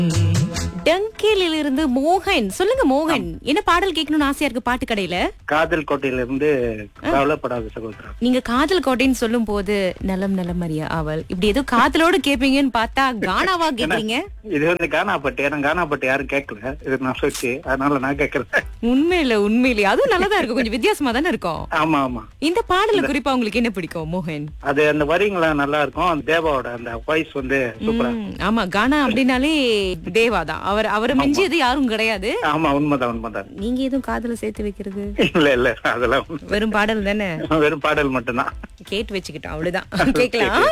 டங்கிலில் இருந்து மோகன் சொல்லுங்க மோகன் என்ன பாடல் கேட்கணும்னு ஆசையா இருக்கு பாட்டு கடையில காதல் கோட்டையில இருந்து கவலைப்படாத சகோதரா நீங்க காதல் கோட்டைன்னு சொல்லும் போது நலம் நலம் அறியா அவள் இப்படி ஏதோ காதலோடு கேப்பீங்கன்னு பார்த்தா கானாவா கேக்குறீங்க இது வந்து கானா பாட்டு ஏன்னா கானா பாட்டு யாரும் கேட்கல இது நான் சொல்லி அதனால நான் கேட்கறேன் உண்மையில உண்மையிலே அதுவும் நல்லதா இருக்கும் கொஞ்சம் வித்தியாசமா தானே இருக்கும் ஆமா ஆமா இந்த பாடல குறிப்பா உங்களுக்கு என்ன பிடிக்கும் மோகன் அது அந்த வரிங்களாம் நல்லா இருக்கும் அந்த தேவாவோட அந்த வாய்ஸ் வந்து சூப்பரா ம், ஆமா கானா அப்படின்னாலே தேவா தான் அவர் அவரை மிஞ்சியது யாரும் கிடையாது ஆமா உண்மைதான் உண்மைதான் நீங்க எதுவும் காதல சேர்த்து வைக்கிறது இல்ல இல்ல அதெல்லாம் வெறும் பாடல் தானே வெறும் பாடல் மட்டும்தான் கேட்டு வச்சுக்கிட்டோம் அவ்வளவுதான் கேக்கலாம்